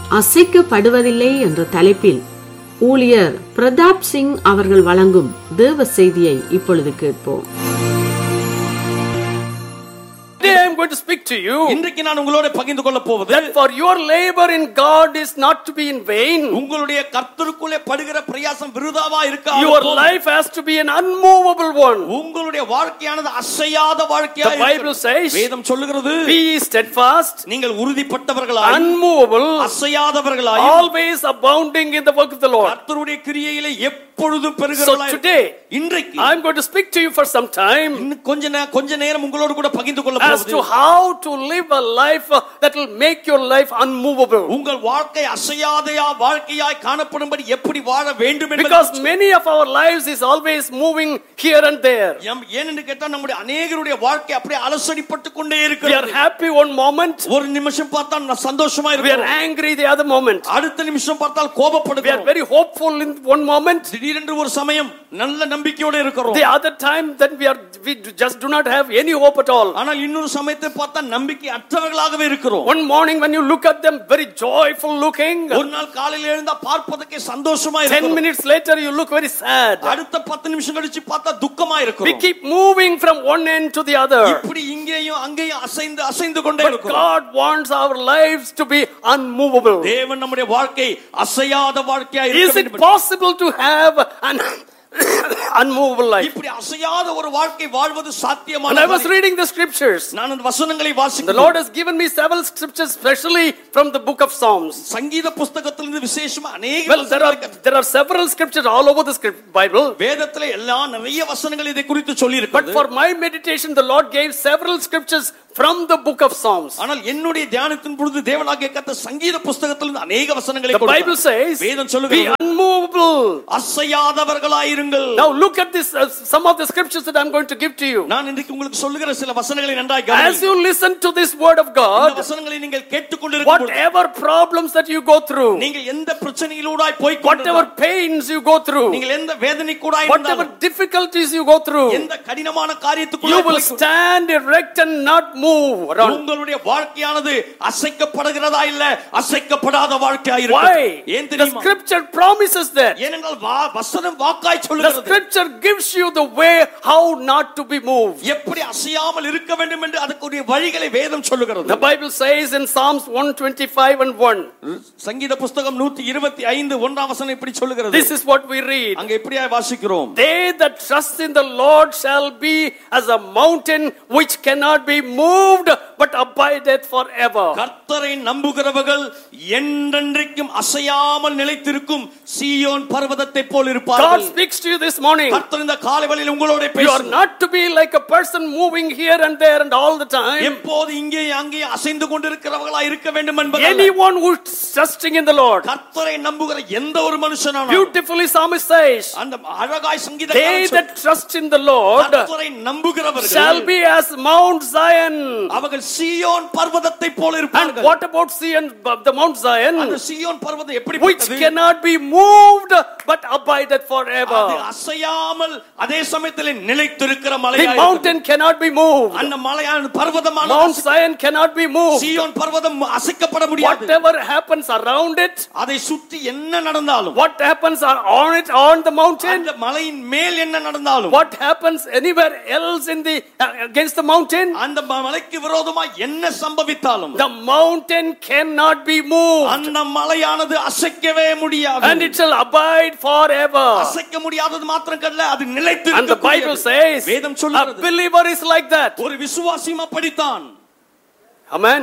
அசைக்கப்படுவதில்லை என்ற தலைப்பில் ஊழியர் பிரதாப் சிங் அவர்கள் வழங்கும் தேவ செய்தியை இப்பொழுது கேட்போம் Today I am going to speak to you இன்றைக்கு நான் உங்களோட பகிர்ந்து கொள்ள போவது that for your labor in God is not to be in vain. உங்களுடைய கர்த்தருக்குள்ளே படுகிற பிரயாசம் விருதாவா இருக்கா Your life has to be an unmovable one. உங்களுடைய வாழ்க்கையானது அசையாத வாழ்க்கையா The Bible says, வேதம் சொல்லுகிறது Be steadfast, நீங்கள் உறுதிப்பட்டவர்களாய் unmovable, அசையாதவர்களாய் always abounding in the work of the Lord. கர்த்தருடைய கிரியையிலே எப்பொழுதும் So பெறுகிறவர்களாய் today, இன்றைக்கு I'm going to speak to you for some time இன்னும் கொஞ்ச நே- கொஞ்ச நேரம் உங்களோடு கூட பகிர்ந்து கொள்ள as போவது to how to live a life uh, that will make your life unmovable. உங்கள் வாழ்க்கை அசையாதையா வாழ்க்கையாய் காணப்படும்படி எப்படி வாழ வேண்டும் என்பதை Because many of our lives is always moving here and there. எம்- ஏனென்று கேட்டா நம்முடைய அநேகருடைய வாழ்க்கை அப்படியே அலசடிப்பட்டு கொண்டே We are இருக்கிறது happy one moment, ஒரு நிமிஷம் பார்த்தா நான் சந்தோஷமா we are இருக்கிறோம் angry the other moment. அடுத்த நிமிஷம் பார்த்தால் We are கோபப்படுகிறோம் very hopeful in one moment. திடீரென்று ஒரு சமயம் நல்ல நம்பிக்கையோட இருக்கிறோம் The other time, then we are we just do not have any hope at all. ஆனால் இன்னொரு சமயத்தை பார்த்தா நம்பிக்கை அற்றவர்களாகவே இருக்கிறோம் One morning, when you look at them, very joyful looking. ஒரு நாள் காலையில் எழுந்தா பார்ப்பதற்கே சந்தோஷமா Ten இருக்கிறோம் minutes later, you look very sad. அடுத்த பத்து நிமிஷம் கழிச்சு பார்த்தா துக்கமா We இருக்கிறோம் keep moving from one end to the other. இப்படி இங்கேயும் அங்கேயும் அசைந்து அசைந்து கொண்டே But இருக்கிறோம் God wants our lives to be unmovable. தேவன் நம்முடைய வாழ்க்கை அசையாத வாழ்க்கையா Is இருக்க it வேண்டும் என்று- possible to have an unmovable life? இப்படி அசையாத ஒரு வாழ்க்கை வாழ்வது When சாத்தியமான I was reading the scriptures, நான் அந்த வசனங்களை the வாசிக்கிறேன் Lord has given me several scriptures, especially from the book of Psalms. சங்கீத புஸ்தகத்திலிருந்து விசேஷமா அநேக Well, there are வசனங்கள் there are several scriptures all over the script Bible. வேதத்துல எல்லா நிறைய வசனங்கள் இதை குறித்து சொல்லி But for my meditation, the Lord gave several scriptures from the book of Psalms. ஆனால் என்னுடைய தியானத்தின் பொழுது தேவனாகிய கத்த சங்கீத புஸ்தகத்திலிருந்து அநேக வசனங்களை The கொடுத்தார். Bible says, வேதம் "Be சொல்லுகிறது unmovable." அசையாதவர்களாயிருங்கள் Now look at this. Uh, some of the scriptures that I'm going to give to you. நான் இன்றைக்கு உங்களுக்கு சொல்லுகிற சில வசனங்களை நன்றாய் As கவனியுங்கள். you listen to this word of இந்த God, வசனங்களை நீங்கள் கேட்டுக்கொண்டிருக்கும் பொழுது, whatever problems that you go through, நீங்கள் எந்த பிரச்சனையிலூடாய் போய் whatever pains you go through, நீங்கள் எந்த வேதனை கூட whatever difficulties you go through, எந்த கடினமான you காரியத்துக்குள்ள will stand erect and not move around. உங்களுடைய வாழ்க்கையானது அசைக்கப்படுகிறதா இல்ல அசைக்கப்படாத வாழ்க்கையா Why? இருக்கு ஏன் The தெரியுமா scripture promises that. ஏனென்றால் வா- வசனம் வாக்காய் The சொல்லுகிறது scripture gives you the way how not to be moved. எப்படி அசையாமல் இருக்க வேண்டும் என்று அதுக்குரிய வழிகளை வேதம் சொல்லுகிறது The Bible says in Psalms 125 and 1, சங்கீத புஸ்தகம் நூத்தி இருபத்தி ஐந்து ஒன்றாம் வசனம் இப்படி சொல்லுகிறது this is what we read. அங்க எப்படியா வாசிக்கிறோம் They that trust in the Lord shall be as a mountain which cannot be moved but abideth forever. கர்த்தரை நம்புகிறவர்கள் என்றென்றைக்கும் அசையாமல் நிலைத்திருக்கும் சீயோன் பர்வதத்தை போல் God இருப்பார்கள் speaks to you this morning. கர்த்தர் இந்த காலை வேளையில் உங்களோட You are பேசுகிறார். not to be like a person moving here and there and all the time. எப்போது இங்கே அங்கே அசைந்து கொண்டிருக்கிறவர்களா இருக்க வேண்டும் என்பது Anyone who is trusting in the Lord. கர்த்தரை நம்புகிற எந்த ஒரு மனுஷனான Beautifully psalmist says, அந்த அழகாய் சங்கீத They that trust in the Lord கர்த்தரை நம்புகிறவர்கள் shall be as Mount Zion. அவர்கள் சீயோன் பர்வதத்தை போல And இருப்பார்கள் what about Zion, the Mount Zion, அந்த சீயோன் பர்வதம் எப்படி which cannot be moved but abideth forever? அசையாமல் அதே சமயத்தில் நிலைத்திருக்கிற The மலையா mountain cannot be moved. அந்த மலையான பர்வதமான Mount Zion cannot be moved. சீயோன் பர்வதம் அசைக்கப்பட முடியாது Whatever happens around it, அதை சுற்றி என்ன நடந்தாலும் what happens are on it on the mountain, அந்த மலையின் மேல் என்ன நடந்தாலும் what happens anywhere else in the uh, against the mountain, அந்த ம- மலைக்கு விரோதமா என்ன சம்பவித்தாலும் the mountain cannot be moved, அந்த மலையானது அசைக்கவே முடியாது and it shall abide forever. அசைக்க முடியாதது மாத்திரம் கல்ல அது நிலைத்து And the Bible இருக்கக்கூடியது. says, வேதம் a சொல்லுகிறது believer is like that. ஒரு விசுவாசியும் அப்படித்தான் Amen.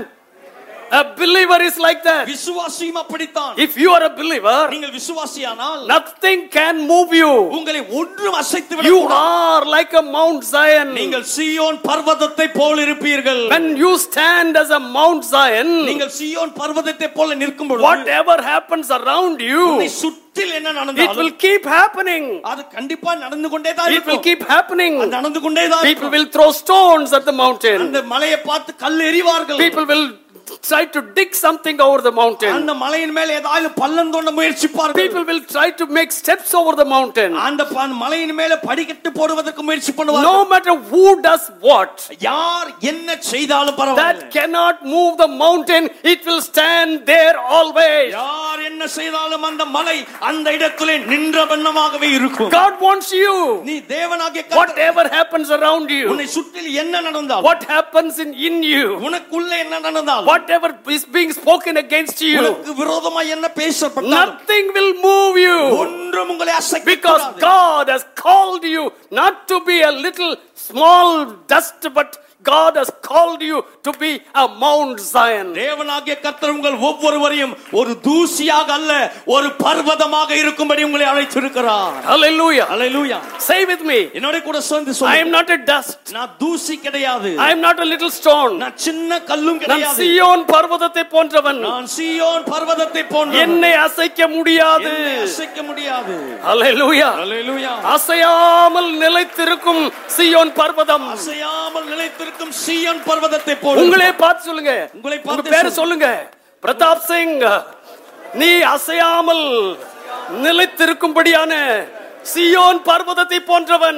A believer is like that. விசுவாசியும் அப்படித்தான் If you are a believer, நீங்கள் விசுவாசியானால் nothing can move you. உங்களை ஒன்றும் அசைத்து You விடக்கூடாது are like a Mount Zion. நீங்கள் சீயோன் பர்வதத்தை போல் இருப்பீர்கள் When you stand as a Mount Zion, நீங்கள் சீயோன் பர்வதத்தை போல நிற்கும் பொழுது whatever happens around you, உன்னை சுற்றில் என்ன it will நடந்தாலும் keep happening. அது கண்டிப்பா நடந்து கொண்டே தான் It will இருக்கும் keep happening. அது நடந்து கொண்டே தான் People இருக்கும். will throw stones at the mountain. அந்த மலையை பார்த்து கல் எறிவார்கள் People will try to dig something over the mountain. அந்த மலையின் மேல ஏதாவது பள்ளம் தோண்ட முயற்சிப்பார்கள் People will try to make steps over the mountain. அந்த ப- மலையின் மேல படிக்கட்டு போடுவதற்கு முயற்சி பண்ணுவார்கள் No matter who does what, யார் என்ன செய்தாலும் that பரவாயில்லை cannot move the mountain. It will stand there always. யார் என்ன செய்தாலும் அந்த மலை அந்த இடத்திலே நின்ற வண்ணமாகவே இருக்கும் God wants you. நீ தேவனாகிய கர்த்தர் Whatever happens around you, உன்னை சுற்றில் என்ன நடந்தாலும் what happens in, in you, உனக்குள்ள என்ன நடந்தாலும் whatever is being spoken against you, உனக்கு விரோதமாய் என்ன பேசப்பட்டாலும் nothing will move you. ஒன்றும் உங்களை அசைக்க Because God has called you not to be a little small dust, but God has called you to be a Mount Zion. தேவனாகிய கர்த்தர் உங்கள் ஒவ்வொருவரையும் ஒரு தூசியாக அல்ல ஒரு பர்வதமாக இருக்கும்படி உங்களை அழைத்திருக்கிறார் Hallelujah. Hallelujah Say with me, என்னோட கூட சேர்ந்து I am சொல்லுங்க not a dust. நான் தூசி கிடையாது I am not a little stone. நான் சின்ன கல்லும் நான் கிடையாது சியோன் பர்வதத்தை போன்றவன் நான் சீயோன் பர்வதத்தை போன்ற என்னை அசைக்க முடியாது அசைக்க முடியாது Hallelujah. அல்லேலூயா அசையாமல் நிலைத்திருக்கும் சியோன் பர்வதம் அசையாமல் நிலைத்திருக்கும் சீயோன் பர்வதத்தை போல உங்களே பார்த்து சொல்லுங்க உங்களை உங்க பார்த்து பேரு சொல்லு. சொல்லுங்க பிரதாப் சிங் நீ அசையாமல் நிலைத்திருக்கும்படியான சியோன் பர்வதத்தை போன்றவன்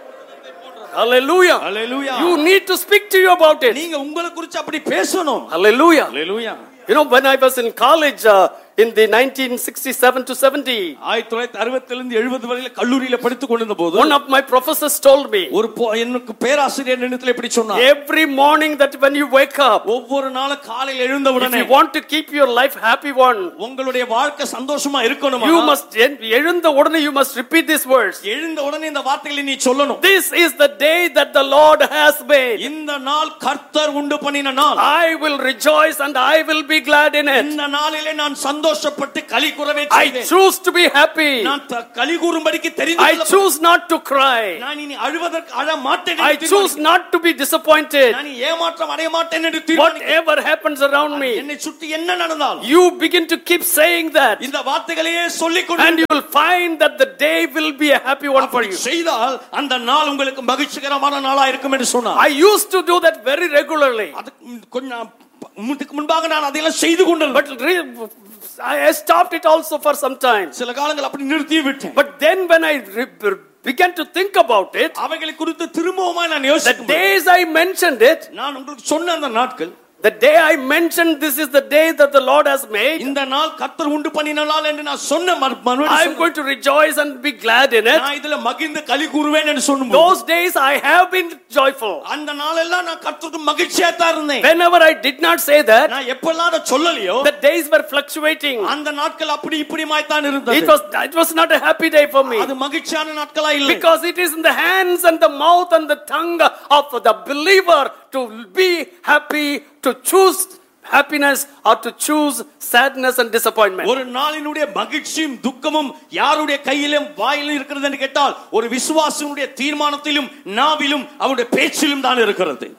Hallelujah. Hallelujah You need to speak to you about it. நீங்க உங்களை குறித்து அப்படி பேசணும் Hallelujah. Hallelujah You know, when I was in college uh, in the 1967 to 70, ஆயிரத்தி தொள்ளாயிரத்தி அறுபத்தில இருந்து எழுபது வரையில கல்லூரியில படித்துக் கொண்டிருந்த போது one of my professors told me, ஒரு பொ- எனக்கு பேராசிரியர் இடத்துல இப்படி சொன்னார் every morning that when you wake up, ஒவ்வொரு நாளும் காலையில் எழுந்த if உடனே you want to keep your life happy one, உங்களுடைய வாழ்க்கை சந்தோஷமா இருக்கணும் you must, எழுந்த உடனே you must repeat this verse. எழுந்த உடனே இந்த வார்த்தைகளை நீ சொல்லணும் This is the day that the Lord has made. இந்த நாள் கர்த்தர் உண்டு பண்ணின நாள் I will rejoice and I will be glad in it. இந்த நாளிலே நான் சந்தோஷப்பட்டு களி கூறவே I செய்வேன் choose to be happy. நான் த- களி கூறும்படிக்கு தெரிந்து I கொள்ளப்பட்ட- choose not to cry. நான் இனி அழுவதற்கு அழ மாட்டேன் I என்று choose not to be disappointed. நான் இனி ஏமாற்றம் அடைய மாட்டேன் என்று தீர்மானிக்கிறேன். Whatever happens around me, என்னை சுற்றி என்ன நடந்தாலும் you begin to keep saying that. இந்த வார்த்தைகளையே சொல்லிக் And கொண்டு you will find that the day will be a happy one for அப்படி you. செய்தால் அந்த நாள் உங்களுக்கு மகிழ்ச்சிகரமான நாளா இருக்கும் என்று சொன்னார் I used to do that very regularly. அதுக்கு கொஞ்சம் முன்னுக்கு முன்பாக நான் அதையெல்லாம் செய்து கொண்டிருந்தேன் But re- I stopped it also for some time. சில காலங்கள் அப்படி நிறுத்தி விட்டேன் But then when I re- began to think about it, அவைகளை குறித்து திரும்பவுமா நான் the யோசிக்கும் போது, days I mentioned it, நான் உங்களுக்கு சொன்ன அந்த நாட்கள் the day I mentioned this is the day that the Lord has made, இந்த நாள் கர்த்தர் உண்டு பண்ணின நாள் என்று நான் சொன்ன மறு- மறுபடியும் I'm சொன்னேன். going to rejoice and be glad in it. நான் இதுல மகிழ்ந்து களி கூறுவேன் என்று சொல்லும் Those days I have been joyful. அந்த நாளெல்லாம் நான் கர்த்தருக்கு மகிழ்ச்சியா தான் இருந்தேன் Whenever I did not say that, நான் எப்பெல்லாம் அதை சொல்லலையோ the days were fluctuating. அந்த நாட்கள் அப்படி இப்படிமாய் தான் It இருந்தது was it was not a happy day for me. அது மகிழ்ச்சியான நாட்களா இல்லை Because it is in the hands and the mouth and the tongue of the believer to be happy, to choose happiness or to choose sadness and disappointment. ஒரு நாளினுடைய மகிழ்ச்சியும் துக்கமும் யாருடைய கையிலும் வாயிலும் இருக்கிறது என்று கேட்டால் ஒரு விசுவாசனுடைய தீர்மானத்திலும் நாவிலும் அவருடைய பேச்சிலும் தான் இருக்கிறது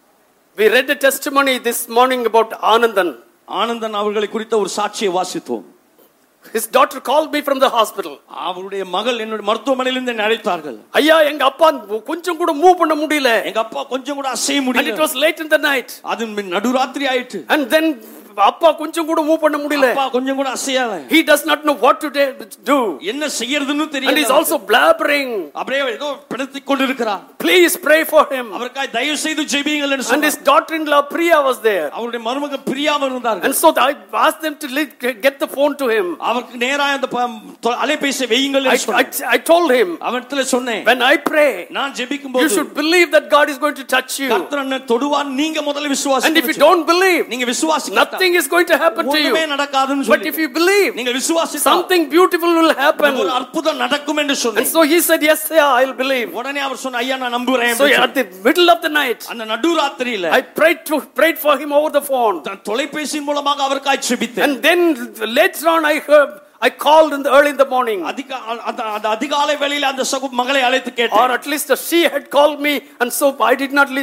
We read a testimony this morning about Anandan. Anandan அவர்களை குறித்த ஒரு சாட்சியை வாசித்தோம் His daughter called me from the hospital. அவருடைய மகள் என்னுடைய மருத்துவமனையிலிருந்து என்னை அழைத்தார்கள் ஐயா எங்க அப்பா கொஞ்சம் கூட மூவ் பண்ண முடியல எங்க அப்பா கொஞ்சம் கூட அசைய and it முடியல was late in the night அது நடுராத்திரி ஆயிட்டு and then அப்பா கொஞ்சம் கூட மூவ் பண்ண முடியல அப்பா கொஞ்சம் கூட அசையல he does not know what to de- do என்ன செய்யறதுன்னு and தெரியல he's also blabbering அப்படியே ஏதோ பிடித்துக் கொண்டிருக்கிறார் please pray for him அவருக்காக தயவு செய்து ஜெபியுங்கள் என்று and சொன்னார் his daughter-in-law Priya was there அவருடைய மருமக பிரியாம இருந்தார்கள் and so I asked them to li- get the phone to him அவருக்கு நேரா அந்த ப- தொ- அலைபேசியை வையுங்கள் I, என்று சொன்னார். I, I told him அவரிடத்துல சொன்னேன் when I pray நான் ஜெபிக்கும் you போது should believe that God is going to touch you கர்த்தர் என்னை தொடுவார் நீங்க முதல்ல and if you விசுவாசி don't believe நீங்க விசுவாசி nothing is going to happen to ஒண்ணுமே you நடக்காதுன்னு but சொல்லி if you believe நீங்க விசுவாசி something beautiful will happen ஒரு அற்புதம் நடக்கும் என்று and சொன்னேன் so he said yes yeah I'll believe உடனே அவர் சொன்ன ஐயா நான் நம்புறேன் so அப்படின்னு at the middle of the night சொன்னார். அந்த நடுராத்திரியில I prayed to prayed for him over the phone தன் தொலைபேசியின் மூலமாக அவருக்காய் ஜெபித்தேன் and then later on I heard I called in the early in the morning அதிக அந்த அந்த அதிகாலை வேளையில அந்த சகு மகளை அழைத்து or கேட்டேன் at least she had called me and so I did not leave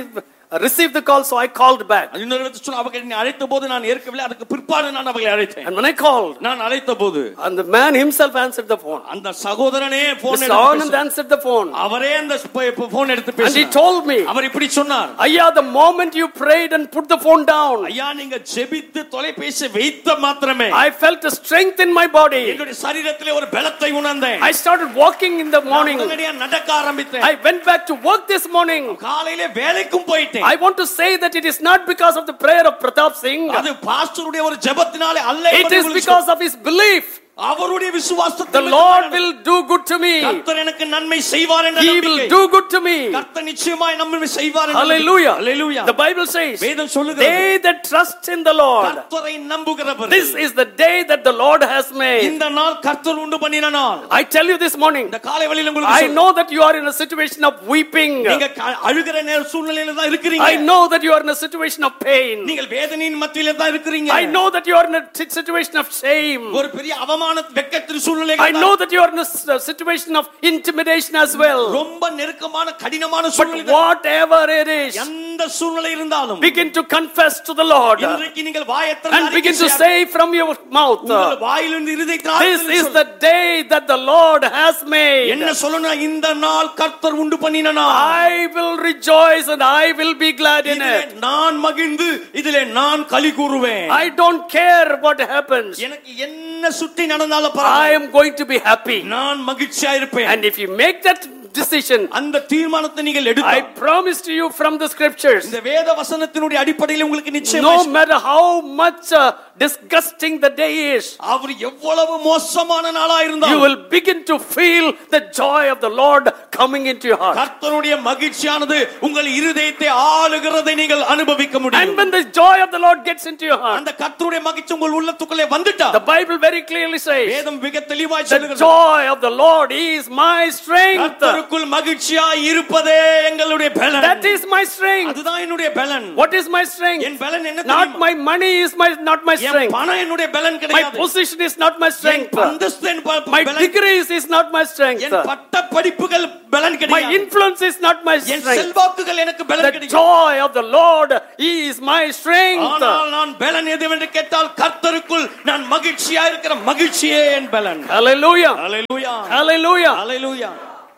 received the call, so I called back. அது இன்னொரு இடத்துல சொல்ல அவர்கள் என்னை அழைத்த போது நான் ஏற்கவில்லை அதுக்கு பிற்பாடு நான் அவர்களை அழைத்தேன் And when I called, நான் அழைத்த போது and the man himself answered the phone. அந்த சகோதரனே phone Mr. Anand answered the phone. அவரே அந்த போன் எடுத்து And he பேசினார் told me, அவர் இப்படி சொன்னார் Aya, the moment you prayed and put the phone down, ஐயா நீங்க ஜெபித்து தொலைபேசி வைத்த மாத்திரமே I felt a strength in my body. என்னுடைய சரீரத்திலே ஒரு பலத்தை உணர்ந்தேன் I started walking in the நான் morning. உடனடியா நடக்க ஆரம்பித்தேன் I went back to work this morning. காலையிலே வேலைக்கும் போயிட்டேன் I want to say that it is not because of the prayer of Pratap Singh. அது பாஸ்டருடைய ஒரு ஜெபத்தினாலே அல்ல It என்பதை is உங்களுக்கு because of his belief. அவருடைய The விசுவாசத்தில் Lord will do good to me. கர்த்தர் எனக்கு நன்மை செய்வார் என்ற He will நம்பிக்கை do good to me. கர்த்தர் நிச்சயமாய் நன்மை செய்வார் என்ற Hallelujah. நம்பிக்கை. Hallelujah. The Bible says, வேதம் சொல்லுகிறது they that trust in the Lord, கர்த்தரை நம்புகிறவர்கள் this is the day that the Lord has made. இந்த நாள் கர்த்தர் உண்டு பண்ணின நாள் I tell you this morning, இந்த காலை வழியில் உங்களுக்கு I சொல்றேன். know that you are in a situation of weeping. நீங்க க- அழுகிற நேர சூழ்நிலையில தான் இருக்கிறீங்க I know that you are in a situation of pain. நீங்கள் வேதனையின் மத்தியில தான் இருக்கிறீங்க I know that you are in a t- situation of shame. ஒரு பெரிய அவமான வெக்கத்தின் I சூழ்நிலை know that you are in a s- a situation of intimidation as well. ரொம்ப நெருக்கமான கடினமான But சூழ்நிலை whatever it is, எந்த சூழ்நிலை இருந்தாலும் begin to confess to the Lord இன்றைக்கு நீங்கள் வாயத்திறந்து and begin அறிக்கை to செய்ய- say from your mouth, உங்கள் வாயிலிருந்து இருதயத்தின் This ஆழத்தில் is சொல்ல- the day that the Lord has made. என்ன சொல்லணும் இந்த நாள் கர்த்தர் உண்டு பண்ணின நாள் I will rejoice and I will be glad in இதிலே it. நான் மகிழ்ந்து இதிலே நான் களி கூறுவேன் I don't care what happens. எனக்கு என்ன சுற்றி நடந்தாலும் I பரவாயில்லை. am going to be happy. நான் மகிழ்ச்சியா இருப்பேன் And if you make that decision, அந்த தீர்மானத்தை நீங்கள் I எடுத்து promise to you from the scriptures, இந்த வேத வசனத்தினுடைய அடிப்படையில் உங்களுக்கு நிச்சயம் no matter how much uh, disgusting the day is, அவர் எவ்வளவு மோசமான நாளா you இருந்தாலும் will begin to feel the joy of the Lord coming into your heart. கர்த்தருடைய மகிழ்ச்சியானது உங்கள் இருதயத்தை ஆளுகிறதை நீங்கள் அனுபவிக்க And முடியும் when the joy of the Lord gets into your heart, அந்த கர்த்தருடைய மகிழ்ச்சி உங்கள் உள்ளத்துக்குள்ளே வந்துட்டா the Bible very clearly says, வேதம் மிக தெளிவாய் The சொல்லுகிறது joy of the Lord is my strength. கர்த்தருக்குள் மகிழ்ச்சியாய் இருப்பதே எங்களுடைய பலன் That is my strength. அதுதான் என்னுடைய பலன் What is my strength? என் பலன் என்ன Not தெரியுமா? my money is my not my N strength. பணம் என்னுடைய பலன் My கிடையாது position is not my N strength. அந்தஸ்து என் ப- My பலன் degrees is not my strength. என் பட்ட படிப்புகள் பலன் My கிடையாது influence is not my N strength. செல்வாக்குகள் எனக்கு பலன் The கிடையாது joy of the Lord is my strength. ஆனால் நான் பலன் எதுவென்று கேட்டால் கர்த்தருக்குள் நான் மகிழ்ச்சியா இருக்கிற மகிழ்ச்சியே என் பலன் Hallelujah. ஹalleluya Hallelujah. ஹalleluya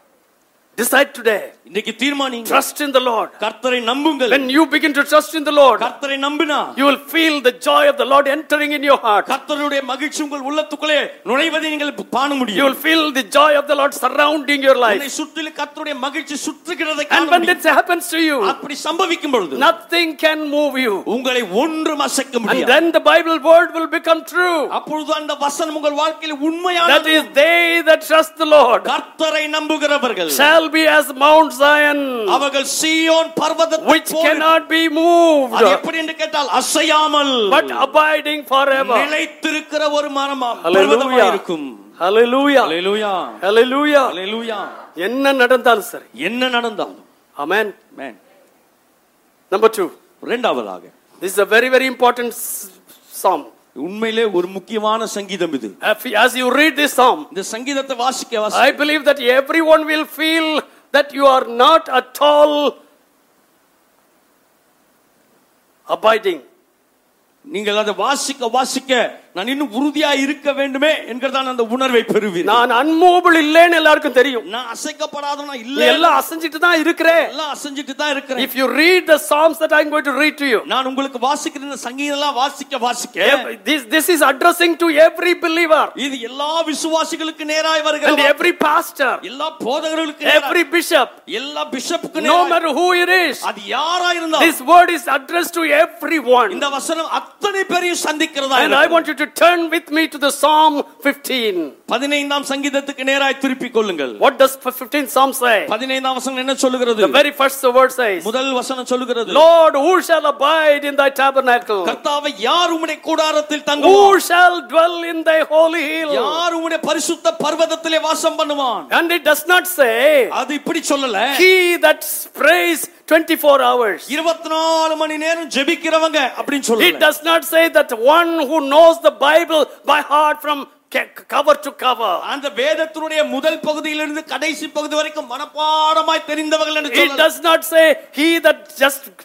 Decide today. இன்னைக்கு தீர்மானிங்க Trust in the Lord. கர்த்தரை நம்புங்கள் When you begin to trust in the Lord, கர்த்தரை நம்பினா you will feel the joy of the Lord entering in your heart. கர்த்தருடைய மகிழ்ச்சி உங்கள் உள்ளத்துக்குள்ளே நுழைவதை நீங்கள் காண You முடியும் will feel the joy of the Lord surrounding your உன்னை life. சுற்றிலும் கர்த்தருடைய மகிழ்ச்சி சுற்றுகிறதை காண And when முடியும் this happens to you, அப்படி சம்பவிக்கும் பொழுது nothing can move you. உங்களை ஒன்றும் அசைக்க And முடியாது then the Bible word will become true. அப்பொழுது அந்த வசனம் உங்கள் வாழ்க்கையில் உண்மையான That is, they that trust the Lord கர்த்தரை நம்புகிறவர்கள் shall be as Mount Zion, அவர்கள் சீயோன் பர்வதத்தை which pole cannot be moved, அது எப்படி என்று கேட்டால் அசையாமல் but abiding forever. நிலைத்திருக்கிற ஒரு மரமா Hallelujah. பர்வதமா இருக்கும் Hallelujah. ஹalleluya Hallelujah. ஹalleluya என்ன நடந்தாலும் சரி என்ன நடந்தாலும் Amen. Amen. Number two. இரண்டாவதாக This is a very, very important s- psalm. உண்மையிலே ஒரு முக்கியமான சங்கீதம் இது If- As you read this psalm, இந்த சங்கீதத்தை வாசிக்க வாசிக்க I believe that everyone will feel that you are not at all abiding. நீங்கள் அதை வாசிக்க வாசிக்க நான் இன்னும் உறுதியா இருக்க வேண்டுமே என்கிறதான அந்த உணர்வை பெறுவீர் நான் அன்மூவபிள் இல்லைன்னு எல்லாருக்கும் தெரியும் நான் அசைக்கப்படாதவனா நீ இல்ல எல்லாம் அசைஞ்சிட்டு தான் இருக்கிறேன் எல்லாம் அசைஞ்சிட்டு தான் இருக்கிறேன் If you read the psalms that I'm going to read to you, நான் உங்களுக்கு வாசிக்கிற இந்த சங்கீதம் எல்லாம் வாசிக்க வாசிக்க ev- this, this is addressing to every believer இது எல்லா விசுவாசிகளுக்கு நேராய் and வருகிற every pastor, எல்லா போதகர்களுக்கு நேராய், every bishop, எல்லா பிஷப்புக்கு no நேராய், matter who it is. அது யாரா இருந்தாலும் This word is addressed to everyone. இந்த வசனம் அத்தனை பேரையும் சந்திக்கிறதா And I want you to turn with me to the Psalm 15. பதினைந்தாம் சங்கீதத்துக்கு நேராய் திருப்பிக் கொள்ளுங்கள் What does 15th Psalm say? பதினைந்தாம் வசனம் என்ன சொல்லுகிறது The very first word says, முதல் வசனம் சொல்லுகிறது Lord, who shall abide in thy tabernacle? கர்த்தாவை யார் உம்முடைய கூடாரத்தில் தங்குவான் Who shall dwell in thy holy hill? யார் உம்முடைய பரிசுத்த பர்வதத்திலே வாசம் பண்ணுவான் And it does not say, அது இப்படி சொல்லல He that prays 24 hours. இருபத்தி நாலு மணி நேரம் ஜெபிக்கிறவங்க அப்படின்னு It சொல்லல does not say that one who knows the Bible by heart from ca- cover to cover. அந்த வேதத்தினுடைய முதல் பகுதியிலிருந்து கடைசி பகுதி வரைக்கும் மனப்பாடமாய் தெரிந்தவர்கள் என்று It சொல்லல does not say he that just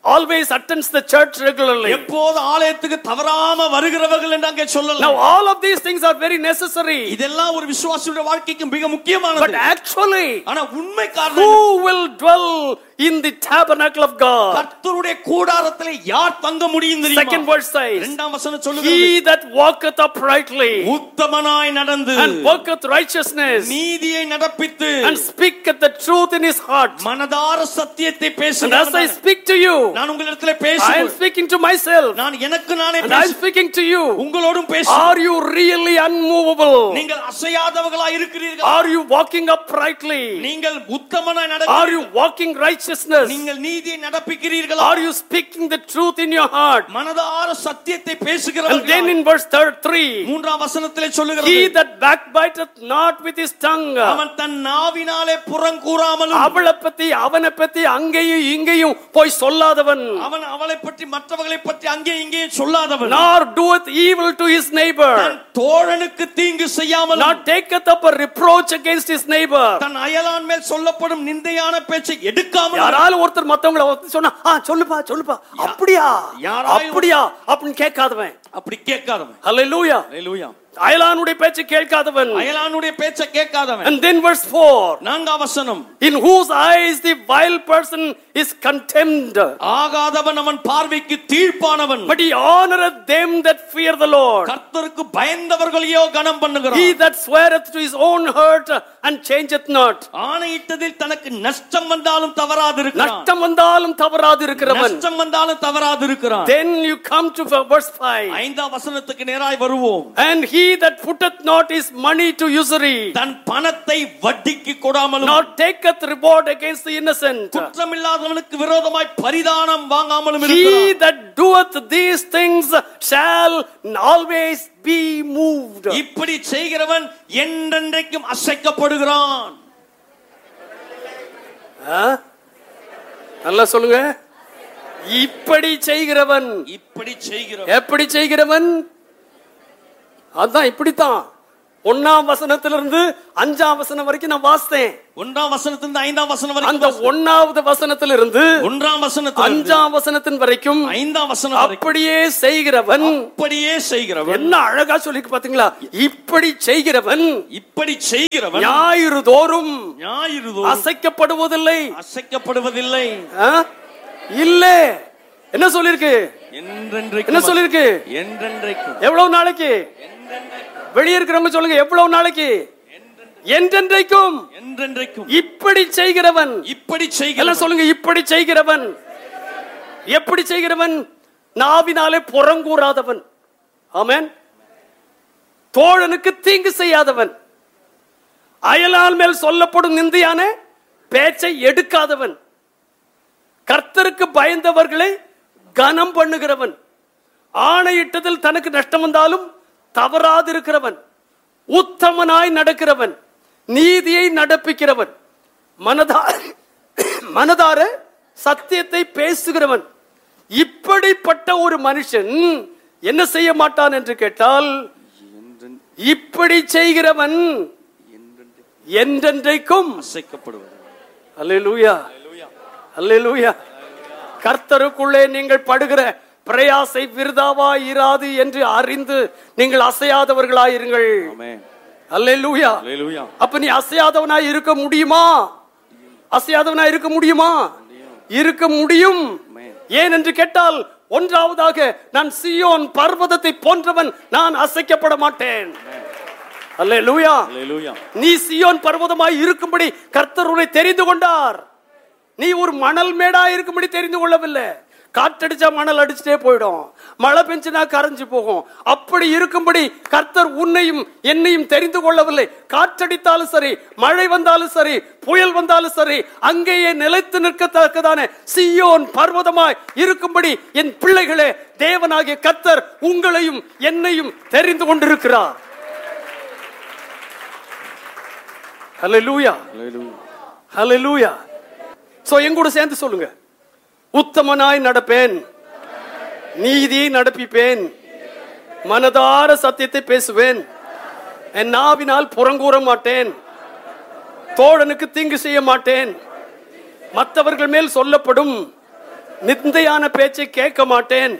always attends the church regularly. எப்போது ஆலயத்துக்கு தவறாம வருகிறவர்கள் என்று அங்கே Now சொல்லலாம் all of these things are very necessary. இதெல்லாம் ஒரு விசுவாசியுடைய வாழ்க்கைக்கு மிக But முக்கியமானது actually, ஆனா உண்மை காரணம் who will dwell in the tabernacle of God? கர்த்தருடைய கூடாரத்திலே யார் தங்க முடியும் Second தெரியுமா verse says, இரண்டாம் வசனம் சொல்லுகிறது He that walketh uprightly உத்தமனாய் நடந்து and worketh righteousness நீதியை நடப்பித்து and speaketh the truth in his heart. மனதார சத்தியத்தை And as I பேசுகிறேன் speak to you, நான் உங்களிடத்தில் I am பேசுகிறேன் speaking to myself நான் எனக்கு நானே and I am பேசு speaking to you. உங்களோடும் பேசுகிறேன் Are you really unmovable? நீங்கள் அசையாதவர்களாய் இருக்கிறீர்கள் Are you walking uprightly? நீங்கள் உத்தமனாய் Are நடக்கிறீர்கள் you walking righteousness? நீங்கள் நீதியை நடப்பிக்கிறீர்களா Are you speaking the truth in your heart? மனதார சத்தியத்தை And then பேசுகிறவர்கள் in verse third, 3, மூன்றாம் வசனத்திலே he சொல்லுகிறது that backbiteth not with his tongue, அவன் தன் நாவினாலே புறங்கூறாமலும் அவளை பத்தி அவனை பத்தி அங்கேயும் இங்கேயும் போய் சொல்லாதவன் அவன் அவளை பற்றி மற்றவர்களை பற்றி அங்கே இங்கே சொல்லாதவன் nor doeth evil to his neighbor தன் தோழனுக்கு தீங்கு செய்யாமல் nor taketh up a reproach against his neighbor தன் அயலான் மேல் சொல்லப்படும் நிந்தையான பேச்சை எடுக்காமல் யாராலும் ஒருத்தர் மத்தவங்கள ஒருத்தர் சொன்னா ஆ சொல்லுப்பா சொல்லுப்பா அப்படியா யாராயும் அப்படியா அப்படின்னு கேட்காதவன் அப்படி கேட்காதவன் ஹalleluya அல்லேலூயா அயலானுடைய பேச்சு கேட்காதவன் அயலானுடைய பேச்சை கேட்காதவன் and then verse 4 நான்காம் வசனம் in whose eyes the vile person is contemned ஆகாதவன் அவன் பார்வைக்கு தீர்ப்பானவன் but he honoreth them that fear the lord கர்த்தருக்கு பயந்தவர்களையோ கனம் he பண்ணுகிறான் that sweareth to his own hurt and changeth not ஆணையிட்டதில் தனக்கு நஷ்டம் வந்தாலும் தவறாது இருக்கிறான் நஷ்டம் வந்தாலும் தவறாது இருக்கிறவன் நஷ்டம் வந்தாலும் தவறாது இருக்கிறான் then you come to verse 5 ஐந்தாம் வசனத்துக்கு நேராய் வருவோம் and he that putteth not his money to usury தன் பணத்தை வட்டிக்கு கொடாமலும் nor taketh reward against the innocent குற்றமில்லாதவனுக்கு விரோதமாய் பரிதானம் வாங்காமலும் he இருக்கிறான் that doeth these things shall always be moved இப்படி செய்கிறவன் என்றென்றைக்கும் அசைக்கப்படுகிறான் ஆ? நல்லா சொல்லுங்க இப்படி செய்கிறவன் இப்படி செய்கிறவன் எப்படி செய்கிறவன் அதான் இப்படித்தான் ஒன்னாம் வசனத்திலிருந்து அஞ்சாம் வசனம் வரைக்கும் நான் வாசித்தேன் ஒன்றாம் வசனத்திலிருந்து ஐந்தாம் வசனம் அந்த வரைக்கும் ஒன்னாவது வசனத்திலிருந்து ஒன்றாம் வசனத்தில் அஞ்சாம் வசனத்தின் வரைக்கும் ஐந்தாம் வசனம் வரைக்கும் அப்படியே செய்கிறவன் அப்படியே செய்கிறவன் என்ன அழகா சொல்லிருக்கு பாத்தீங்களா இப்படி செய்கிறவன் இப்படி செய்கிறவன் ஞாயிறு தோறும் ஞாயிறு அசைக்கப்படுவதில்லை அசைக்கப்படுவதில்லை ஆ? இல்ல என்ன சொல்லிருக்கு என்றென்றைக்கும் என்ன சொல்லிருக்கு என்றென்றைக்கும் எவ்வளவு நாளைக்கு வெளியே இருக்கிறவங்க சொல்லுங்க எவ்வளவு நாளைக்கு என்றென்றைக்கும் என்றென்றைக்கும் இப்படி செய்கிறவன் இப்படி எல்லாம் செய்கிறவன் சொல்லுங்க இப்படி செய்கிறவன் எப்படி செய்கிறவன் நாவினாலே புறங்கூறாதவன் ஆமென் தோழனுக்கு தீங்கு செய்யாதவன் அயலால் மேல் சொல்லப்படும் நிந்தையான பேச்சை எடுக்காதவன் கர்த்தருக்கு பயந்தவர்களை கனம் பண்ணுகிறவன் ஆணையிட்டதில் தனக்கு நஷ்டம் வந்தாலும் தவறாதிருக்கிறவன் உத்தமனாய் நடக்கிறவன் நீதியை நடப்பிக்கிறவன் மனதா மனதார சத்தியத்தை பேசுகிறவன் இப்படிப்பட்ட ஒரு மனுஷன் என்ன செய்ய மாட்டான் என்று கேட்டால் இப்படி செய்கிறவன் என்றென்றைக்கும் அசைக்கப்படுவது அல்லேலூயா அல்லேலூயா கர்த்தருக்குள்ளே நீங்கள் படுகிற பிரயாசை விருதாவாய் இராது என்று அறிந்து நீங்கள் அசையாதவர்களாயிருங்கள் ஆமென் அல்லேலூயா அல்லேலூயா அப்ப நீ அசையாதவனாய் இருக்க முடியுமா அசையாதவனாய் இருக்க முடியுமா இருக்க முடியும் ஏன் என்று கேட்டால் ஒன்றாவதாக நான் சியோன் பர்வதத்தை போன்றவன் நான் அசைக்கப்பட மாட்டேன் அல்லேலூயா அல்லேலூயா நீ சியோன் பர்வதமாய் இருக்கும்படி கர்த்தர் உன்னை தெரிந்து கொண்டார் நீ ஒரு மணல் மேடா இருக்கும்படி தெரிந்து கொள்ளவில்லை காற்றடிச்சா மணல் அடிச்சுட்டே போயிடும் மழை பெஞ்சுனா கரைஞ்சு போகும் அப்படி இருக்கும்படி கர்த்தர் உன்னையும் என்னையும் தெரிந்து கொள்ளவில்லை காற்றடித்தாலும் சரி மழை வந்தாலும் சரி புயல் வந்தாலும் சரி அங்கேயே நிலைத்து நிற்கத்தக்கதான சியோன் பர்வதமாய் இருக்கும்படி என் பிள்ளைகளே தேவனாகிய கர்த்தர் உங்களையும் என்னையும் தெரிந்து கொண்டிருக்கிறார் ஹalleluya ஹalleluya சோ என் கூட சேர்ந்து சொல்லுங்க உத்தமனாய் நடப்பேன் நீதியை நடப்பிப்பேன் மனதார சத்தியத்தை பேசுவேன் என் நாவினால் புறங்கூற மாட்டேன் தோழனுக்கு தீங்கு செய்ய மாட்டேன் மற்றவர்கள் மேல் சொல்லப்படும் நிந்தையான பேச்சை கேட்க மாட்டேன்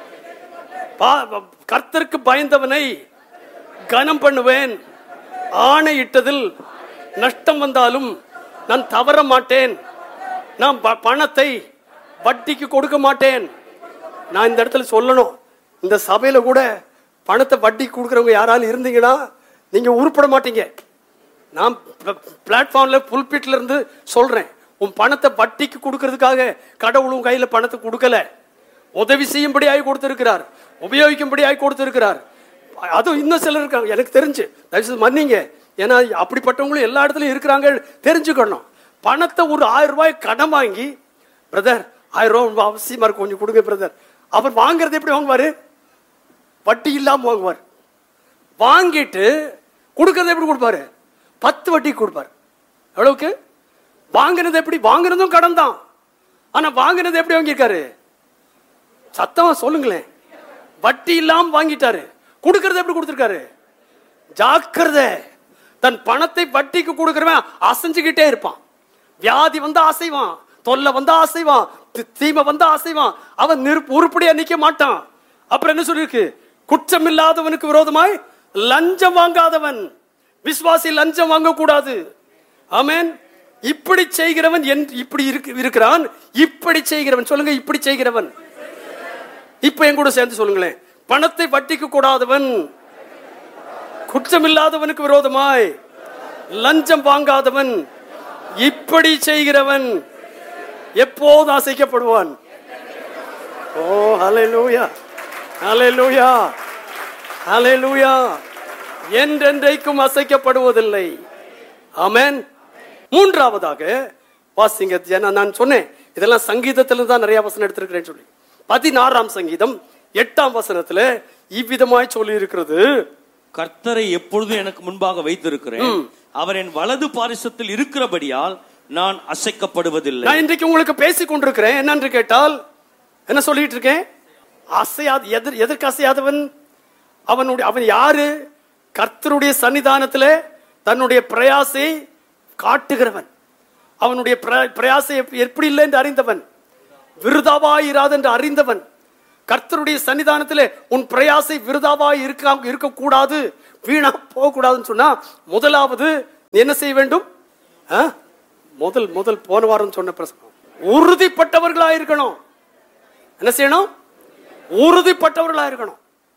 பா- கர்த்தருக்கு பயந்தவனை கனம் பண்ணுவேன் ஆணையிட்டதில் நஷ்டம் வந்தாலும் நான் தவற மாட்டேன் நான் ப- பணத்தை வட்டிக்கு கொடுக்க மாட்டேன் நான் இந்த இடத்துல சொல்லணும் இந்த சபையில கூட பணத்தை வட்டி கொடுக்குறவங்க யாராலும் இருந்தீங்கன்னா நீங்க உருப்பட மாட்டீங்க நான் பிளாட்ஃபார்ம்ல புல்பிட்ல இருந்து சொல்றேன் உன் பணத்தை வட்டிக்கு கொடுக்கறதுக்காக கடவுள் உன் கையில பணத்தை கொடுக்கல உதவி செய்யும்படியாய் கொடுத்திருக்கிறார் உபயோகிக்கும்படியாய் கொடுத்திருக்கிறார் அதுவும் இன்னும் சிலர் இருக்காங்க எனக்கு தெரிஞ்சு தயவுசெய்து மன்னிங்க ஏன்னா அப்படிப்பட்டவங்களும் எல்லா இடத்துலயும் இருக்கிறாங்க தெரிஞ்சுக்கணும் பணத்தை ஒரு ஆயிரம் ரூபாய் கடன் வாங்கி பிரதர் ஆயிரம் ரூபாய் ரொம்ப அவசியமா இருக்கு கொஞ்சம் கொடுங்க பிரதர் அவர் வாங்குறது எப்படி வாங்குவாரு வட்டி இல்லாம வாங்குவார் வாங்கிட்டு கொடுக்கறது எப்படி கொடுப்பாரு பத்து வட்டி கொடுப்பாரு எவ்வளவுக்கு வாங்கினது எப்படி வாங்கினதும் கடன் தான் ஆனா வாங்கினது எப்படி வாங்கியிருக்காரு சத்தமா சொல்லுங்களேன் வட்டி இல்லாம வாங்கிட்டாரு கொடுக்கறது எப்படி கொடுத்திருக்காரு ஜாக்கிரதை தன் பணத்தை வட்டிக்கு கொடுக்கிறவன் அசைஞ்சுக்கிட்டே இருப்பான் வியாதி வந்தா அசைவான் தொல்லை வந்தா அசைவான் தி- தீமை வந்தா அசைவான் அவன் நிரு- உருப்படியா நிக்க மாட்டான் அப்புறம் என்ன சொல்லிருக்கு குற்றம் இல்லாதவனுக்கு விரோதமாய் லஞ்சம் வாங்காதவன் விசுவாசி லஞ்சம் வாங்க கூடாது ஆமென் இப்படி செய்கிறவன் என் இப்படி இருக்கு- இருக்கிறான் இப்படி செய்கிறவன் சொல்லுங்க இப்படி செய்கிறவன் இப்ப என் கூட சேர்ந்து சொல்லுங்களேன் பணத்தை வட்டிக்கு கூடாதவன் குற்றமில்லாதவனுக்கு விரோதமாய் லஞ்சம் வாங்காதவன் இப்படி செய்கிறவன் எப்போது அசைக்கப்படுவான் ஓ ஹalleluya ஹalleluya ஹalleluya என்றென்றைக்கும் அசைக்கப்படுவதில்லை ஆமென் மூன்றாவதாக வாசிங்க ஏன்னா நான் சொன்னேன் இதெல்லாம் சங்கீதத்துல தான் நிறைய வசனம் எடுத்திருக்கிறேன்னு சொல்லி பதினாறாம் சங்கீதம் எட்டாம் வசனத்துல இவ்விதமாய் சொல்லி இருக்கிறது கர்த்தரை எப்பொழுதும் எனக்கு முன்பாக வைத்திருக்கிறேன் அவர் என் வலது பாரிசத்தில் இருக்கிறபடியால் நான் அசைக்கப்படுவதில்லை நான் இன்றைக்கு உங்களுக்கு பேசிக் கொண்டிருக்கிறேன் என்னன்னு கேட்டால் என்ன சொல்லிட்டு இருக்கேன் அசையாது எதிர் எதற்கு அசையாதவன் அவனுடைய அவன் யாரு கர்த்தருடைய சன்னிதானத்துல தன்னுடைய பிரயாசை காட்டுகிறவன் அவனுடைய பிர- பிரயாசை எப்- எப்படி இல்லை என்று அறிந்தவன் விருதாவாயிராது என்று அறிந்தவன் கர்த்தருடைய சன்னிதானத்திலே உன் பிரயாசை விருதாவாய் இருக்க இருக்கக்கூடாது வீணா போகக்கூடாதுன்னு சொன்னா முதலாவது நீ என்ன செய்ய வேண்டும் ஆ? முதல் முதல் போன வாரம் சொன்ன பிரசங்கம் உறுதிப்பட்டவர்களா இருக்கணும் என்ன செய்யணும் உறுதிப்பட்டவர்களா இருக்கணும்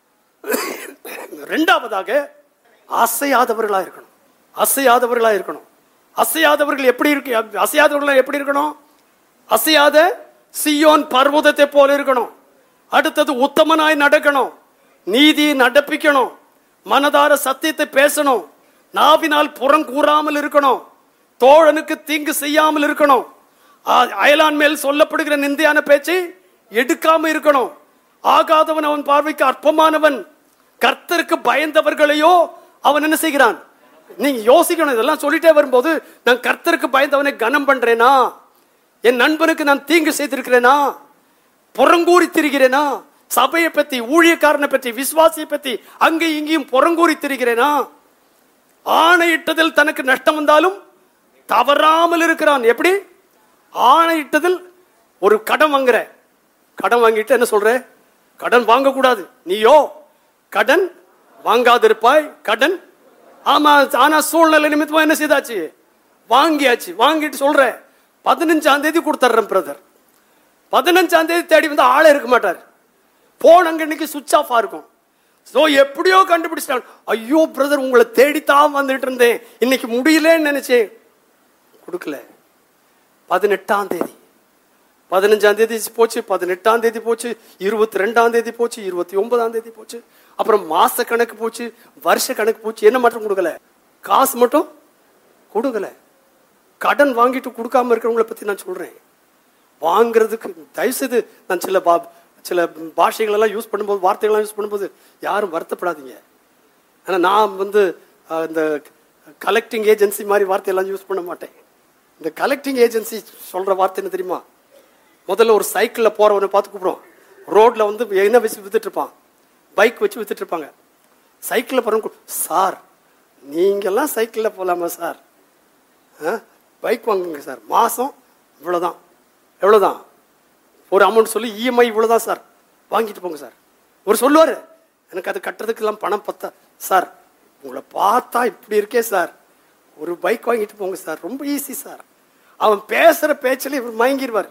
ரெண்டாவதாக அசையாதவர்களா இருக்கணும் அசையாதவர்களா இருக்கணும் அசையாதவர்கள் எப்படி இருக்கு அசையாதவர்களா எப்படி இருக்கணும் அசையாத சியோன் பர்வதத்தை போல இருக்கணும் அடுத்தது உத்தமனாய் நடக்கணும் நீதி நடப்பிக்கணும் மனதார சத்தியத்தை பேசணும் நாவினால் புறம் கூறாமல் இருக்கணும் தோழனுக்கு தீங்கு செய்யாமல் இருக்கணும் ஆ- அயலான் மேல் சொல்லப்படுகிற நிந்தையான பேச்சை எடுக்காம இருக்கணும் ஆகாதவன் அவன் பார்வைக்கு அற்பமானவன் கர்த்தருக்கு பயந்தவர்களையோ அவன் என்ன செய்கிறான் நீங்க யோசிக்கணும் இதெல்லாம் சொல்லிட்டே வரும்போது நான் கர்த்தருக்கு பயந்தவனை கனம் பண்றேனா என் நண்பனுக்கு நான் தீங்கு செய்திருக்கிறேனா புறங்கூறி திரிகிறேனா சபையை பத்தி ஊழியக்காரனை பற்றி விசுவாசியை பத்தி அங்கேயும் இங்கேயும் புறங்கூறி திரிகிறேனா ஆணையிட்டதில் தனக்கு நஷ்டம் வந்தாலும் தவறாமல் இருக்கிறான் எப்படி ஆணையிட்டதில் ஒரு கடன் வாங்குற கடன் வாங்கிட்டு என்ன சொல்ற கடன் வாங்கக்கூடாது நீயோ கடன் வாங்காதிருப்பாய் கடன் ஆமா ஆனா சூழ்நிலை நிமித்தமா என்ன செய்தாச்சு வாங்கியாச்சு வாங்கிட்டு சொல்ற பதினஞ்சாம் தேதி கொடுத்துட்றேன் பிரதர் பதினஞ்சாம் தேதி தேடி வந்து ஆளே இருக்க மாட்டார் போன் அங்க இன்னைக்கு சுவிச் ஆஃபா இருக்கும் ஸோ எப்படியோ கண்டுபிடிச்சிட்டாங்க ஐயோ பிரதர் உங்களை தேடித்தான் வந்துட்டு இருந்தேன் இன்னைக்கு முடியலன்னு நினைச்சேன் கொடுக்கல பதினெட்டாம் தேதி பதினஞ்சாம் தேதி போச்சு பதினெட்டாம் தேதி போச்சு இருபத்தி ரெண்டாம் தேதி போச்சு இருபத்தி ஒன்பதாம் தேதி போச்சு அப்புறம் மாச கணக்கு போச்சு வருஷ கணக்கு போச்சு என்ன மட்டும் கொடுக்கல காசு மட்டும் கொடுக்கல கடன் வாங்கிட்டு கொடுக்காம இருக்கிறவங்கள பத்தி நான் சொல்றேன் வாங்குறதுக்கு தயவுசெய்து நான் சில பா சில பாஷைகள் எல்லாம் யூஸ் பண்ணும்போது வார்த்தைகள்லாம் யூஸ் பண்ணும்போது யாரும் வருத்தப்படாதீங்க ஆனா நான் வந்து அஹ், இந்த கலெக்டிங் ஏஜென்சி மாதிரி வார்த்தையெல்லாம் யூஸ் பண்ண மாட்டேன் இந்த கலெக்டிங் ஏஜென்சி சொல்ற வார்த்தை என்ன தெரியுமா முதல்ல ஒரு சைக்கிள்ல போறவனை பார்த்து கூப்பிடுவோம் ரோட்ல வந்து என்ன வச்சு வித்துட்டு இருப்பான் பைக் வச்சு வித்துட்டு இருப்பாங்க சைக்கிளில் போறவங்க கூப்பிடு, சார் நீங்கெல்லாம் சைக்கிளில் போகலாமா சார் பைக் வாங்குங்க சார் மாசம் இவ்வளவுதான் எவ்வளவுதான் ஒரு அமௌண்ட் சொல்லி இஎம்ஐ இவ்வளவுதான் சார் வாங்கிட்டு போங்க சார் ஒரு சொல்லுவாரு எனக்கு அது கட்டுறதுக்கெல்லாம் பணம் பத்தா சார் உங்களை பார்த்தா இப்படி இருக்கே சார் ஒரு பைக் வாங்கிட்டு போங்க சார் ரொம்ப ஈஸி சார் அவன் பேசுற பேச்சில் இவர் மயங்கிடுவார்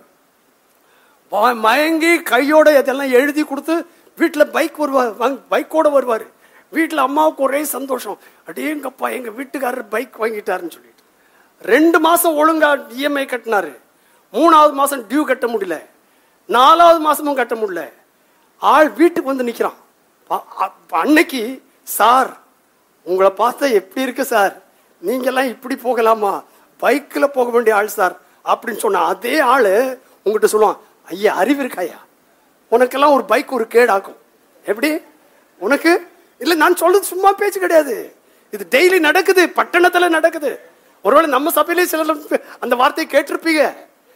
வா- மயங்கி கையோட இதெல்லாம் எழுதி கொடுத்து வீட்டில் பைக் வருவார் பைக்கோட வருவார் வீட்டில் அம்மாவுக்கு ஒரே சந்தோஷம் அடேங்கப்பா எங்க வீட்டுக்காரர் பைக் வாங்கிட்டாருன்னு சொல்லிட்டு ரெண்டு மாசம் ஒழுங்கா இஎம்ஐ கட்டினாரு மூணாவது மாசம் டியூ கட்ட முடியல நாலாவது மாசமும் கட்ட முடியல ஆள் வீட்டுக்கு வந்து நிக்கிறான் பா- அ- அன்னைக்கு சார் உங்களை பார்த்தா எப்படி இருக்கு சார் நீங்கெல்லாம் இப்படி போகலாமா பைக்கில் போக வேண்டிய ஆள் சார் அப்படின்னு சொன்ன அதே ஆளு உங்ககிட்ட சொல்லுவான் ஐயா அறிவு இருக்காயா உனக்கெல்லாம் ஒரு பைக் ஒரு கேடாக்கும் எப்படி உனக்கு இல்ல நான் சொல்றது சும்மா பேச்சு கிடையாது இது டெய்லி நடக்குது பட்டணத்துல நடக்குது ஒருவேளை நம்ம சபையிலே சிலர் அந்த வார்த்தையை கேட்டிருப்பீங்க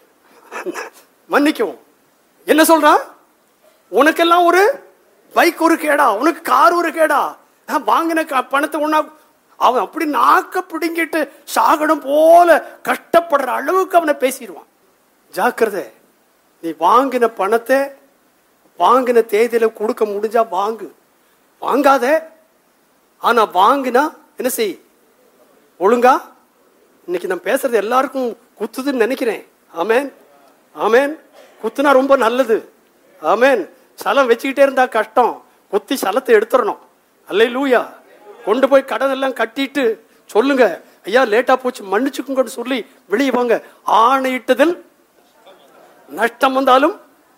மன்னிக்கும் என்ன சொல்றான் உனக்கெல்லாம் ஒரு பைக் ஒரு கேடா உனக்கு கார் ஒரு கேடா ஆ, வாங்கின க- பணத்தை ஒண்ணா அவன் அப்படி நாக்க பிடுங்கிட்டு சாகனம் போல கஷ்டப்படுற அளவுக்கு அவனை பேசிடுவான் ஜாக்கிரதை நீ வாங்கின பணத்தை வாங்கின தேதியில கொடுக்க முடிஞ்சா வாங்கு வாங்காத ஆனா வாங்கினா என்ன செய் ஒழுங்கா இன்னைக்கு நான் பேசுறது எல்லாருக்கும் குத்துதுன்னு நினைக்கிறேன் ஆமேன் ஆமேன் குத்துனா ரொம்ப நல்லது ஆமேன் சலம் வச்சுக்கிட்டே இருந்தா கஷ்டம் குத்தி சலத்தை எடுத்துடணும் அல்லை லூயா கொண்டு போய் கடன் எல்லாம் கட்டிட்டு சொல்லுங்க ஐயா லேட்டா போச்சு மன்னிச்சுக்குங்கன்னு சொல்லி வெளியே வாங்க ஆணையிட்டதில் நஷ்டம் வந்தாலும்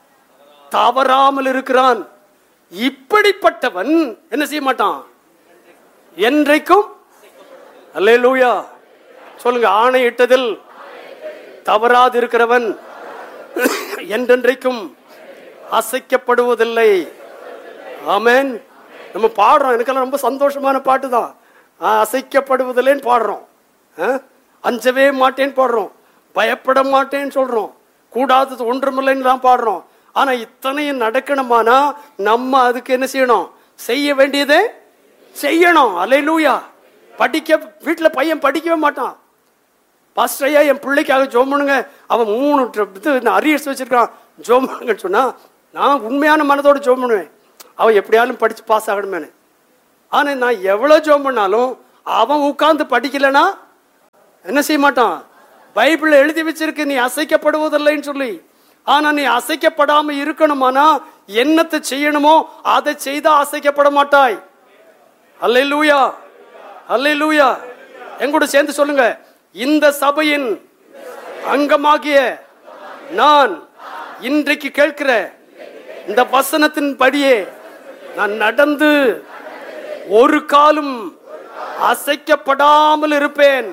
தவறாமல் இருக்கிறான் இப்படிப்பட்டவன் என்ன செய்ய மாட்டான் என்றைக்கும் அல்லேலூயா சொல்லுங்க ஆணையிட்டதில் தவறாது இருக்கிறவன் என்றென்றைக்கும் அசைக்கப்படுவதில்லை ஆமென் நம்ம பாடுறோம் எனக்கெல்லாம் ரொம்ப சந்தோஷமான பாட்டு தான் அசைக்கப்படுவதில்லைன்னு பாடுறோம் ஆ? அஞ்சவே மாட்டேன்னு பாடுறோம் பயப்பட மாட்டேன்னு சொல்றோம் கூடாதது ஒன்றுமில்லைன்னு தான் பாடுறோம் ஆனா இத்தனையும் நடக்கணுமானா நம்ம அதுக்கு என்ன செய்யணும் செய்ய வேண்டியதை செய்யணும் அலையிலூயா படிக்க வீட்டுல பையன் படிக்கவே மாட்டான் பாஸ்டர் ஐயா என் பிள்ளைக்காக ஜோம் பண்ணுங்க அவன் மூணு ட்ர- இது அரியர்ஸ் வச்சிருக்கான் ஜோம் பண்ணுங்கன்னு சொன்னா நான் உண்மையான மனதோட ஜோம் பண்ணுவேன் அவன் எப்படியாலும் படிச்சு பாஸ் ஆகணுமேனு ஆனா நான் எவ்வளவு ஜோம் பண்ணாலும் அவன் உட்கார்ந்து படிக்கலைன்னா என்ன செய்ய மாட்டான் பைபிள்ல எழுதி வச்சிருக்கு நீ அசைக்கப்படுவதில்லைன்னு சொல்லி ஆனா நீ அசைக்கப்படாம இருக்கணுமானா என்னத்தை செய்யணுமோ அதை செய்தா அசைக்கப்பட மாட்டாய் அல்லேலூயா அல்லேலூயா எங்கூட சேர்ந்து சொல்லுங்க இந்த சபையின் அங்கமாகிய நான் இன்றைக்கு கேட்கிற இந்த வசனத்தின் படியே நான் நடந்து ஒரு காலும் அசைக்கப்படாமல் இருப்பேன்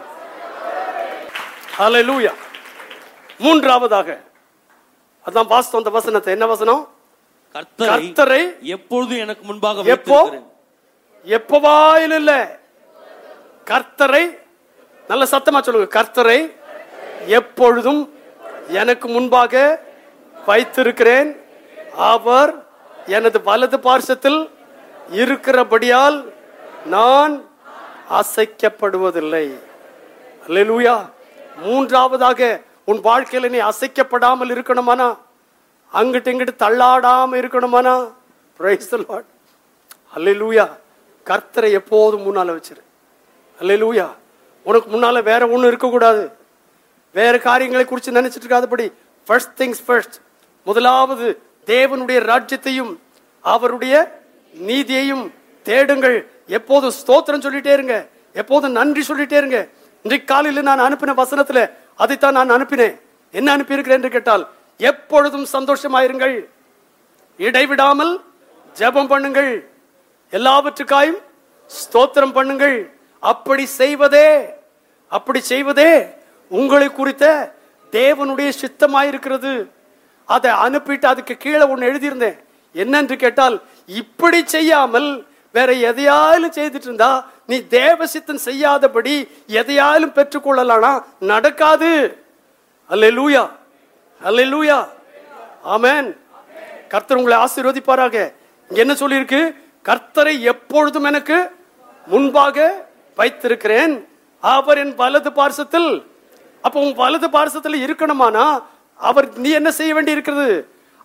அல்லேலூயா மூன்றாவதாக அதான் வாஸ்தவம் அந்த வசனத்தை என்ன வசனம் கர்த்தரை கர்த்தரை எப்பொழுதும் எனக்கு முன்பாக எப்போ வைத்திருக்கிறேன். எப்பவாயிலும் இல்ல கர்த்தரை நல்ல சத்தமா சொல்லுங்க கர்த்தரை எப்பொழுதும் எனக்கு முன்பாக வைத்திருக்கிறேன் அவர் எனது வலது பார்சத்தில் இருக்கிறபடியால் நான் அசைக்கப்படுவதில்லை அல்லேலூயா மூன்றாவதாக உன் வாழ்க்கையில நீ அசைக்கப்படாமல் இருக்கணுமானா அங்கிட்டு இங்கிட்டு தள்ளாடாம இருக்கணுமானா பிரைஸ் தி லார்ட் அல்லேலூயா கர்த்தரை எப்போதும் முன்னால வச்சிரு அல்லேலூயா உனக்கு முன்னால வேற ஒண்ணும் இருக்கக்கூடாது வேற காரியங்களை குறித்து நினைச்சிட்டு இருக்காதபடி ஃபர்ஸ்ட் திங்ஸ் ஃபர்ஸ்ட் முதலாவது தேவனுடைய ராஜ்யத்தையும் அவருடைய நீதியையும் தேடுங்கள் எப்போதும் ஸ்தோத்திரம் சொல்லிட்டே இருங்க எப்போதும் நன்றி சொல்லிட்டே இருங்க இன்றைக்கு காலையில் நான் அனுப்பின வசனத்துல அதைத்தான் நான் அனுப்பினேன் என்ன அனுப்பியிருக்கிறேன் என்று கேட்டால் எப்பொழுதும் சந்தோஷமாயிருங்கள் இடைவிடாமல் ஜெபம் பண்ணுங்கள் எல்லாவற்றுக்காயும் ஸ்தோத்திரம் பண்ணுங்கள் அப்படி செய்வதே அப்படி செய்வதே உங்களை குறித்த தேவனுடைய சித்தமாயிருக்கிறது அதை அனுப்பிட்டு அதுக்கு கீழே ஒன்று எழுதியிருந்தேன் என்னென்று கேட்டால் இப்படி செய்யாமல் வேற எதையாலும் செய்துட்டு இருந்தா நீ தேவ சித்தம் செய்யாதபடி எதையாலும் பெற்றுக்கொள்ளலானா நடக்காது அல்லேலூயா அல்லேலூயா ஆமென் கர்த்தர் உங்களை ஆசீர்வதிப்பாராக இங்க என்ன சொல்லியிருக்கு கர்த்தரை எப்பொழுதும் எனக்கு முன்பாக வைத்திருக்கிறேன் அவர் என் வலது பார்சத்தில் அப்ப உன் வலது பார்சத்தில் இருக்கணுமானா அவர் நீ என்ன செய்ய வேண்டி இருக்கிறது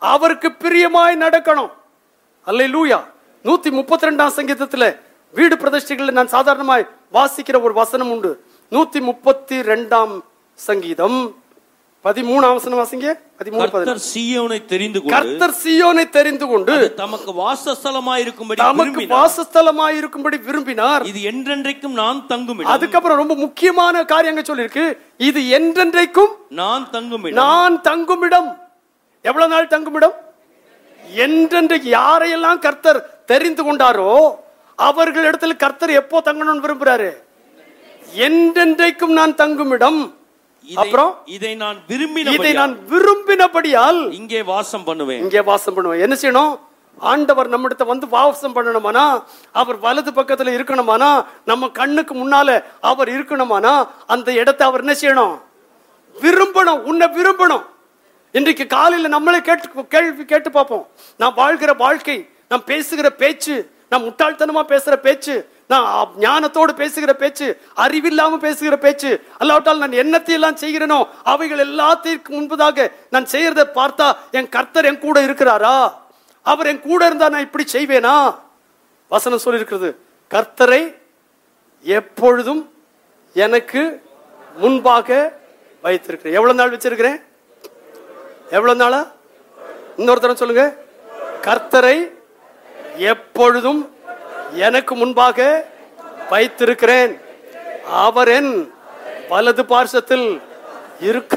அவருக்கு பிரியமாய் நடக்கணும் அல்லேலூயா நூத்தி முப்பத்தி ரெண்டாம் சங்கீதத்துல வீடு பிரதிஷ்டைகள் நான் சாதாரணமாய் வாசிக்கிற ஒரு வசனம் உண்டு நூத்தி முப்பத்தி ரெண்டாம் சங்கீதம் பதிமூணாம் வசனம் வாசிங்க பதிமூணு பதினாலு. கர்த்தர் சீயோனை தெரிந்து கொண்டு கர்த்தர் சியோனை தெரிந்து கொண்டு அது தமக்கு வாசஸ்தலமாயிருக்கும்படி தமக்கு விரும்பினார் வாசஸ்தலமாய் இருக்கும்படி விரும்பினார் இது என்றென்றைக்கும் நான் தங்கும் இடம் அதுக்கப்புறம் ரொம்ப முக்கியமான காரியங்க சொல்லிருக்கு இது என்றென்றைக்கும் நான் தங்கும் இடம் நான் தங்குமிடம் எவ்வளவு நாள் தங்குமிடம் என்றென்றைக்கு யாரையெல்லாம் கர்த்தர் தெரிந்து கொண்டாரோ அவர்களிடத்துல கர்த்தர் எப்போ தங்கணும்னு விரும்புறாரு என்றென்றைக்கும் நான் தங்குமிடம் இதை- அப்புறம் இதை நான் இதை விரும்பின நான் விரும்பினபடியால் இங்கே வாசம் பண்ணுவேன் இங்கே வாசம் பண்ணுவேன் என்ன செய்யணும் ஆண்டவர் நம்மிடத்த வந்து வாசம் பண்ணணுமானா அவர் வலது பக்கத்துல இருக்கணுமானா நம்ம கண்ணுக்கு முன்னால அவர் இருக்கணுமானா அந்த இடத்தை அவர் என்ன செய்யணும் விரும்பணும் உன்னை விரும்பணும் இன்றைக்கு காலையில நம்மளே கேட்டு கேள்வி கேட்டு பார்ப்போம் நான் வாழ்கிற வாழ்க்கை நான் பேசுகிற பேச்சு நான் முட்டாள்தனமா பேசுற பேச்சு நான் அ- ஞானத்தோடு பேசுகிற பேச்சு அறிவில்லாம பேசுகிற பேச்சு அல்லாவிட்டால் நான் என்னத்தை எல்லாம் செய்கிறேனோ அவைகள் எல்லாத்திற்கு முன்பதாக நான் செய்யறதை பார்த்தா என் கர்த்தர் என் கூட இருக்கிறாரா அவர் என் கூட இருந்தா நான் இப்படி செய்வேனா வசனம் சொல்லியிருக்கிறது கர்த்தரை எப்பொழுதும் எனக்கு முன்பாக வைத்திருக்கிறேன் எவ்வளவு நாள் வச்சிருக்கிறேன் எவ்வளவு நாளா இன்னொரு தரம் சொல்லுங்க கர்த்தரை எப்பொழுதும் எனக்கு முன்பாக வைத்திருக்கிறேன் அவர் என் வலது பார்சத்தில் இருக்கிற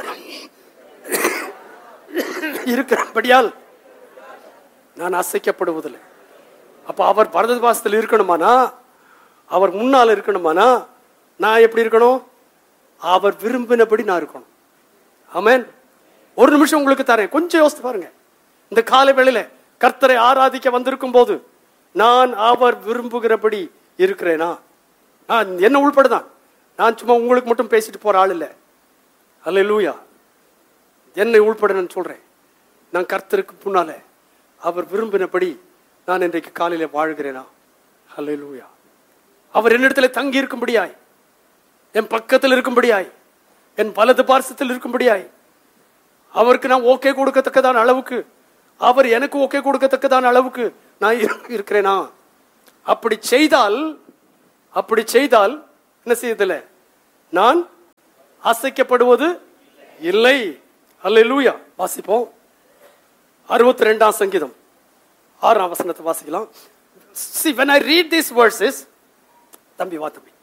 இருக்கிறபடியால் நான் அசைக்கப்படுவதில்லை அப்ப அவர் வலது பாசத்தில் இருக்கணுமானா அவர் முன்னால் இருக்கணுமானா நான் எப்படி இருக்கணும் அவர் விரும்பினபடி நான் இருக்கணும் ஆமென் ஒரு நிமிஷம் உங்களுக்கு தரேன் கொஞ்சம் யோசித்து பாருங்க இந்த காலை வேளையில கர்த்தரை ஆராதிக்க வந்திருக்கும் போது நான் அவர் விரும்புகிறபடி இருக்கிறேனா நான் என்ன உள்படுதான் நான் சும்மா உங்களுக்கு மட்டும் பேசிட்டு போற ஆள் இல்லை அல்ல என்னை உள்பட நான் சொல்றேன் நான் கர்த்தருக்கு முன்னால அவர் விரும்பினபடி நான் இன்றைக்கு காலையில வாழ்கிறேனா அல்ல அவர் என்னிடத்துல தங்கி இருக்கும்படியாய் என் பக்கத்தில் இருக்கும்படியாய் என் வலது பார்சத்தில் இருக்கும்படியாய் அவருக்கு நான் ஓகே கொடுக்கத்தக்கதான அளவுக்கு அவர் எனக்கு ஓகே கொடுக்கத்தக்கதான அளவுக்கு நான் இரு- இருக்கிறேனா அப்படி செய்தால் அப்படி செய்தால் என்ன செய்யதில்லை நான் அசைக்கப்படுவது இல்லை அல்லேலூயா வாசிப்போம் அறுபத்தி ரெண்டாம் சங்கீதம் ஆறாம் வசனத்தை வாசிக்கலாம் see when i read these verses தம்பி வா தம்பி